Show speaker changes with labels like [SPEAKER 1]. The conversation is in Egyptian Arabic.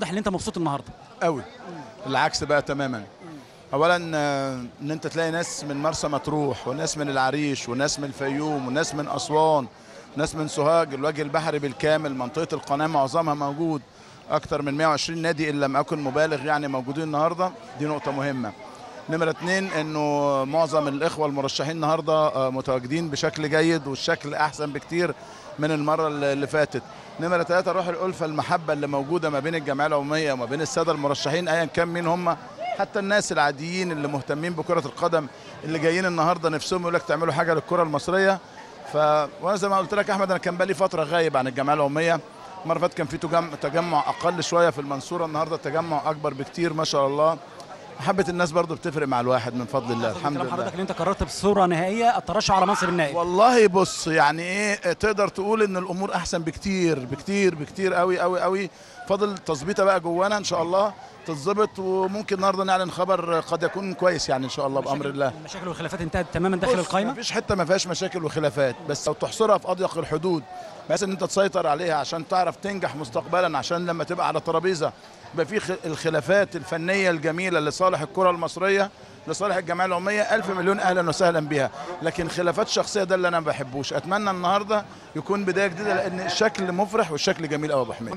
[SPEAKER 1] واضح ان انت مبسوط النهارده
[SPEAKER 2] قوي العكس بقى تماما اولا آه، ان انت تلاقي ناس من مرسى مطروح وناس من العريش وناس من الفيوم وناس من اسوان ناس من سوهاج الوجه البحري بالكامل منطقه القناه معظمها موجود اكتر من 120 نادي ان لم اكن مبالغ يعني موجودين النهارده دي نقطه مهمه نمرة اتنين انه معظم الاخوة المرشحين النهاردة آه، متواجدين بشكل جيد والشكل احسن بكتير من المرة اللي اللي فاتت نمرة ثلاثة روح الألفة المحبة اللي موجودة ما بين الجمعية العمومية وما بين السادة المرشحين أيا كان مين هم حتى الناس العاديين اللي مهتمين بكرة القدم اللي جايين النهاردة نفسهم يقول لك تعملوا حاجة للكرة المصرية ف وانا زي ما قلت لك يا احمد انا كان بقالي فتره غايب عن الجمعيه العموميه المره اللي فاتت كان في تجمع, تجمع اقل شويه في المنصوره النهارده التجمع اكبر بكتير ما شاء الله محبه الناس برضو بتفرق مع الواحد من فضل الله الحمد
[SPEAKER 1] كلام
[SPEAKER 2] لله
[SPEAKER 1] حضرتك ان انت قررت بصوره نهائيه الترشح على منصب النائب
[SPEAKER 2] والله بص يعني ايه تقدر تقول ان الامور احسن بكتير بكتير بكتير قوي قوي قوي فاضل تظبيطه بقى جوانا ان شاء الله تتظبط وممكن النهارده نعلن خبر قد يكون كويس يعني ان شاء الله بامر الله
[SPEAKER 1] المشاكل والخلافات انتهت تماما داخل
[SPEAKER 2] بص،
[SPEAKER 1] القائمه
[SPEAKER 2] مفيش حته ما فيهاش مشاكل وخلافات بس لو تحصرها في اضيق الحدود بحيث ان انت تسيطر عليها عشان تعرف تنجح مستقبلا عشان لما تبقى على ترابيزه يبقى في خ- الخلافات الفنيه الجميله لصالح الكره المصريه لصالح الجمعيه العموميه ألف مليون اهلا وسهلا بها لكن خلافات شخصيه ده اللي انا ما بحبوش اتمنى النهارده يكون بدايه جديده لان الشكل مفرح والشكل جميل قوي يا ابو حميد